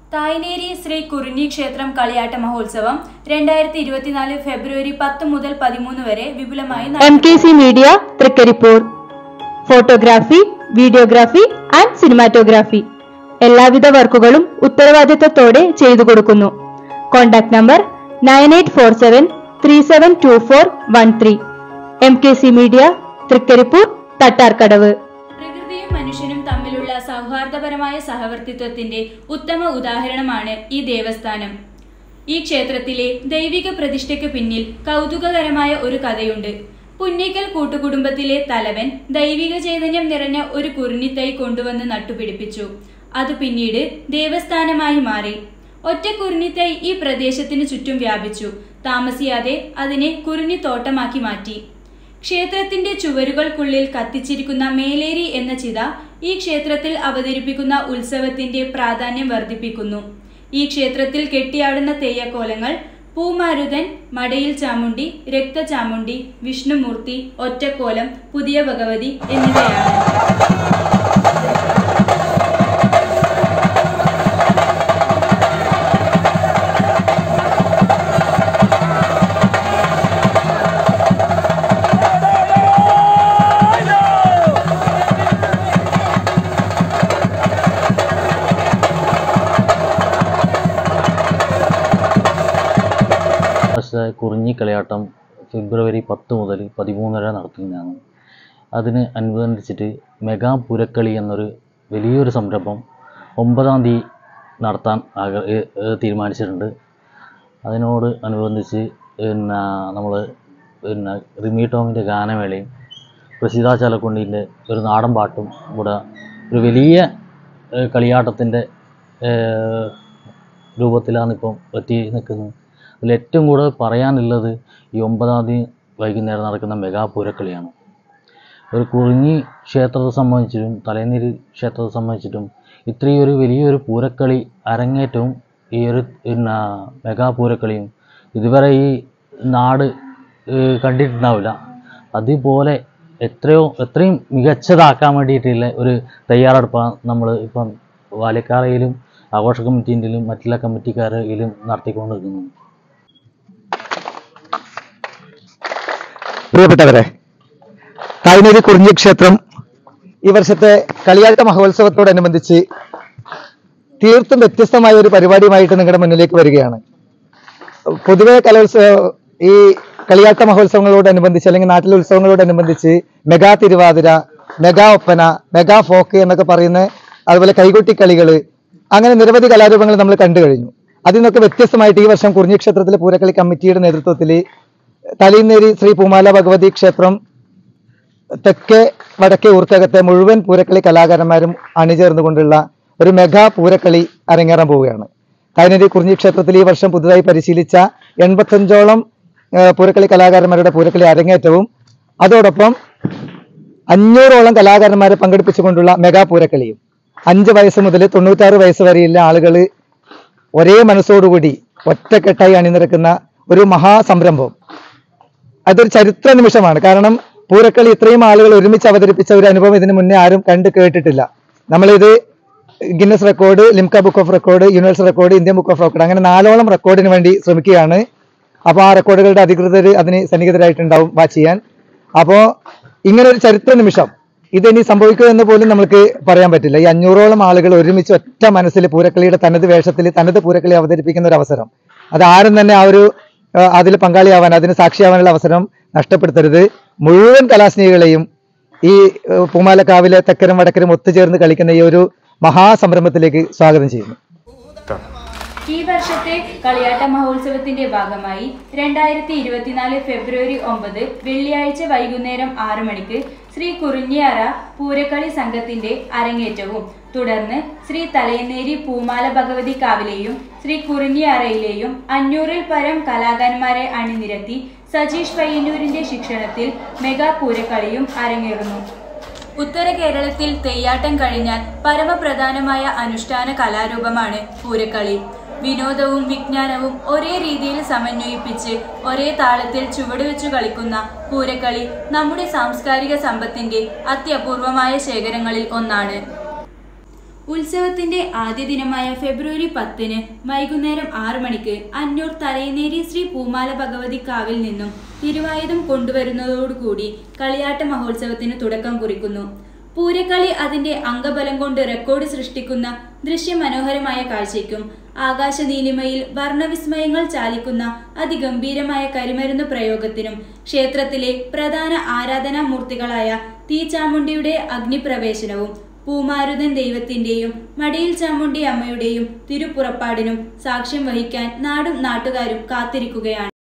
തായ്നേരി ശ്രീ കുറിഞ്ഞി ക്ഷേത്രം കളിയാട്ട മഹോത്സവം രണ്ടായിരത്തി ഇരുപത്തിനാല് ഫെബ്രുവരി പത്ത് മുതൽ പതിമൂന്ന് വരെ വിപുലമായി M K C media Trikaripur photography videography and cinematography എല്ലാവിധ വർക്കുകളും ഉത്തരവാദിത്തത്തോടെ ചെയ്തു കൊടുക്കുന്നു contact number nine eight four seven three seven two four one three M K C media Trikaripur Thattarkadavu പ്രകൃതിയും മനുഷ്യനും തമ്മിലുള്ള സൗഹാർദ്ദപരമായ സഹവർത്തിത്വത്തിന്റെ ഉത്തമ ഉദാഹരണമാണ് ഈ ദേവസ്ഥാനം ഈ ക്ഷേത്രത്തിലെ ദൈവിക പ്രതിഷ്ഠയ്ക്ക് പിന്നിൽ കൗതുകകരമായ ഒരു കഥയുണ്ട് പുന്നേക്കൽ കൂട്ടുകുടുംബത്തിലെ തലവൻ ദൈവിക ചൈതന്യം നിറഞ്ഞ ഒരു കുറിഞ്ഞിത്തൈ കൊണ്ടുവന്ന് നട്ടുപിടിപ്പിച്ചു അത് പിന്നീട് ദേവസ്ഥാനമായി മാറി ഒറ്റ കുറിഞ്ഞിത്തൈ ഈ പ്രദേശത്തിന് ചുറ്റും വ്യാപിച്ചു താമസിയാതെ അതിനെ കുറിഞ്ഞിത്തോട്ടമാക്കി മാറ്റി ക്ഷേത്രത്തിന്റെ ചുവരുകൾക്കുള്ളിൽ കത്തിച്ചിരിക്കുന്ന മേലേരി എന്ന ചിത ഈ ക്ഷേത്രത്തിൽ അവതരിപ്പിക്കുന്ന ഉത്സവത്തിന്റെ പ്രാധാന്യം വർദ്ധിപ്പിക്കുന്നു ഈ ക്ഷേത്രത്തിൽ കെട്ടിയാടുന്ന തെയ്യക്കോലങ്ങൾ പൂമാരുതൻ മടയിൽ ചാമുണ്ടി രക്തചാമുണ്ടി വിഷ്ണുമൂർത്തി ഒറ്റക്കോലം പുതിയ ഭഗവതി എന്നിവയാണ് പക്ഷേ കുറിഞ്ഞി കളിയാട്ടം ഫെബ്രുവരി പത്ത് മുതൽ പതിമൂന്ന് വരെ നടത്തുന്നതാണ് അതിന് അനുബന്ധിച്ചിട്ട് മെഗാ പുരക്കളി എന്നൊരു വലിയൊരു സംരംഭം ഒമ്പതാം തീയതി നടത്താൻ ആഗ്ര ഏ- ഏ തീരുമാനിച്ചിട്ടുണ്ട് അതിനോട് അനുബന്ധിച്ച് പിന്നെ നമ്മൾ പിന്നെ റിമി ടോമിൻ്റെ ഗാനമേളയും പ്രസിദ്ധ ചാലക്കുണ്ടീൻ്റെ ഒരു നാടൻ പാട്ടും ഇവിടെ ഒരു വലിയ ഏഹ്, കളിയാട്ടത്തിൻ്റെ ഏഹ്, രൂപത്തിലാണ് ഇപ്പം എത്തി നിൽക്കുന്നത് അതിൽ ഏറ്റവും കൂടുതൽ പറയാനുള്ളത് ഈ ഒമ്പതാം തീയതി വൈകുന്നേരം നടക്കുന്ന മെഗാ പൂരക്കളിയാണ് ഒരു കുറിഞ്ഞി ക്ഷേത്രത്തെ സംബന്ധിച്ചിട്ടും തലേനീര് ക്ഷേത്രത്തെ സംബന്ധിച്ചിട്ടും ഇത്രയും ഒരു വലിയൊരു പൂരക്കളി അരങ്ങേറ്റവും ഈ ഒരു പിന്നെ മെഗാ പൂരക്കളിയും ഇതുവരെ ഈ നാട് ഏഹ്, കണ്ടിട്ടുണ്ടാവില്ല അതുപോലെ എത്രയോ എത്രയും മികച്ചതാക്കാൻ വേണ്ടിയിട്ടുള്ള ഒരു തയ്യാറെടുപ്പാണ് നമ്മൾ ഇപ്പം വാലക്കാറയിലും ആഘോഷ കമ്മിറ്റീൻ്റെയിലും മറ്റുള്ള കമ്മിറ്റിക്കാരിലും നടത്തിക്കൊണ്ടിരിക്കുന്നത് പ്രിയപ്പെട്ടവരെ തായ്നേരി കുറിഞ്ഞി ക്ഷേത്രം ഈ വർഷത്തെ കളിയാട്ട മഹോത്സവത്തോടനുബന്ധിച്ച് തീർത്തും വ്യത്യസ്തമായ ഒരു പരിപാടിയുമായിട്ട് നിങ്ങളുടെ മുന്നിലേക്ക് വരികയാണ് പൊതുവെ കലോത്സവ ഈ കളിയാട്ട മഹോത്സവങ്ങളോടനുബന്ധിച്ച് അല്ലെങ്കിൽ നാട്ടിലെ ഉത്സവങ്ങളോടനുബന്ധിച്ച് mega Thiruvathira mega Oppana mega folk എന്നൊക്കെ പറയുന്ന അതുപോലെ കൈകൊട്ടിക്കളികൾ അങ്ങനെ നിരവധി കലാരൂപങ്ങൾ നമ്മൾ കണ്ടു കഴിഞ്ഞു അതിൽ നിന്നൊക്കെ വ്യത്യസ്തമായിട്ട് ഈ വർഷം കുറിഞ്ഞി ക്ഷേത്രത്തിലെ പൂരക്കളി കമ്മിറ്റിയുടെ നേതൃത്വത്തിൽ തലീന്നേരി ശ്രീ പൂമാല ഭഗവതി ക്ഷേത്രം തെക്കേ വടക്കേ ഊർക്കകത്തെ മുഴുവൻ പൂരക്കളി കലാകാരന്മാരും അണിചേർന്നുകൊണ്ടുള്ള ഒരു മെഗാ പൂരക്കളി അരങ്ങേറാൻ പോവുകയാണ് കായനരി കുറിഞ്ഞി ക്ഷേത്രത്തിൽ ഈ വർഷം പുതുതായി പരിശീലിച്ച എൺപത്തഞ്ചോളം ആ, പൂരക്കളി കലാകാരന്മാരുടെ പൂരക്കളി അരങ്ങേറ്റവും അതോടൊപ്പം അഞ്ഞൂറോളം കലാകാരന്മാരെ പങ്കെടുപ്പിച്ചുകൊണ്ടുള്ള മെഗാ പൂരക്കളിയും അഞ്ച് വയസ്സ് മുതൽ തൊണ്ണൂറ്റാറ് വയസ്സ് വരെയുള്ള ആളുകൾ ഒരേ മനസ്സോടുകൂടി ഒറ്റക്കെട്ടായി അണിനിരക്കുന്ന ഒരു മഹാസംരംഭം അതൊരു ചരിത്ര നിമിഷമാണ് കാരണം പൂരക്കളി ഇത്രയും ആളുകൾ ഒരുമിച്ച് അവതരിപ്പിച്ച ഒരു അനുഭവം ഇതിനു മുന്നേ ആരും കണ്ട് കേട്ടിട്ടില്ല നമ്മളിത് Guinness record Limca book of record universal record Indian book of record അങ്ങനെ നാലോളം റെക്കോർഡിന് വേണ്ടി ശ്രമിക്കുകയാണ് അപ്പോൾ ആ റെക്കോർഡുകളുടെ അധികൃതർ അതിന് സന്നിഹിതരായിട്ടുണ്ടാവും വാച്ച് ചെയ്യാൻ അപ്പോൾ ഇങ്ങനെ ഒരു ചരിത്ര നിമിഷം ഇതിനി സംഭവിക്കുമോ എന്ന് പോലും നമുക്ക് പറയാൻ പറ്റില്ല ഈ അഞ്ഞൂറോളം ആളുകൾ ഒരുമിച്ച് ഒറ്റ മനസ്സിൽ പൂരക്കളിയുടെ തനത് വേഷത്തിൽ തനത് പൂരക്കളി അവതരിപ്പിക്കുന്ന ഒരു അവസരം അത് ആരും തന്നെ ആ ഒരു അതിൽ പങ്കാളിയാവാൻ അതിന് സാക്ഷിയാവാനുള്ള അവസരം നഷ്ടപ്പെടുത്തരുത് മുഴുവൻ കലാസ്നേഹികളെയും ഈ ഏഹ്, പൂമാലക്കാവിലെ തെക്കരും വടക്കരും ഒത്തുചേർന്ന് കളിക്കുന്ന ഈ ഒരു മഹാസംരംഭത്തിലേക്ക് സ്വാഗതം ചെയ്യുന്നു ഈ വർഷത്തെ കളിയാട്ട മഹോത്സവത്തിന്റെ ഭാഗമായി രണ്ടായിരത്തി ഇരുപത്തിനാല് ഫെബ്രുവരി ഒമ്പത് വെള്ളിയാഴ്ച വൈകുന്നേരം ആറു മണിക്ക് ശ്രീ കുറിഞ്ഞിയാറ പൂരക്കളി സംഘത്തിന്റെ അരങ്ങേറ്റവും തുടർന്ന് ശ്രീ തലയന്നേരി പൂമാല ഭഗവതി കാവിലെയും ശ്രീ കുറിഞ്ഞിയാറയിലെയും അഞ്ഞൂറിൽ പരം കലാകാരന്മാരെ അണിനിരത്തി സജീഷ് പയ്യന്നൂരിന്റെ ശിക്ഷണത്തിൽ മെഗാ പൂരക്കളിയും അരങ്ങേറുന്നു ഉത്തര കേരളത്തിൽ തെയ്യാട്ടം കഴിഞ്ഞാൽ പരമപ്രധാനമായ അനുഷ്ഠാന കലാരൂപമാണ് പൂരക്കളി വിനോദവും വിജ്ഞാനവും ഒരേ രീതിയിൽ സമന്വയിപ്പിച്ച് ഒരേ താളത്തിൽ ചുവടുവെച്ചു കളിക്കുന്ന പൂരക്കളി നമ്മുടെ സാംസ്കാരിക സമ്പത്തിന്റെ അത്യപൂർവമായ ശേഖരങ്ങളിൽ ഒന്നാണ് ഉത്സവത്തിന്റെ ആദ്യ ദിനമായ ഫെബ്രുവരി പത്തിന് വൈകുന്നേരം ആറു മണിക്ക് അന്നൂർ തലയനേരി ശ്രീ പൂമാല ഭഗവതി കാവിൽ നിന്നും തിരുവായുധം കൊണ്ടുവരുന്നതോടുകൂടി കളിയാട്ട മഹോത്സവത്തിന് തുടക്കം കുറിക്കുന്നു പൂരക്കളി അതിന്റെ അംഗബലം കൊണ്ട് റെക്കോർഡ് സൃഷ്ടിക്കുന്ന ദൃശ്യമനോഹരമായ കാഴ്ചയ്ക്കും ആകാശ നീലിമയിൽ വർണ്ണവിസ്മയങ്ങൾ ചാലിക്കുന്ന അതിഗംഭീരമായ കരിമരുന്ന് പ്രയോഗത്തിനും ക്ഷേത്രത്തിലെ പ്രധാന ആരാധനാമൂർത്തികളായ തീചാമുണ്ടിയുടെ അഗ്നിപ്രവേശനവും പൂമാരുതൻ ദൈവത്തിന്റെയും മടിയിൽ ചാമുണ്ടി അമ്മയുടെയും തിരുപ്പുറപ്പാടിനും സാക്ഷ്യം വഹിക്കാൻ നാടും നാട്ടുകാരും കാത്തിരിക്കുകയാണ്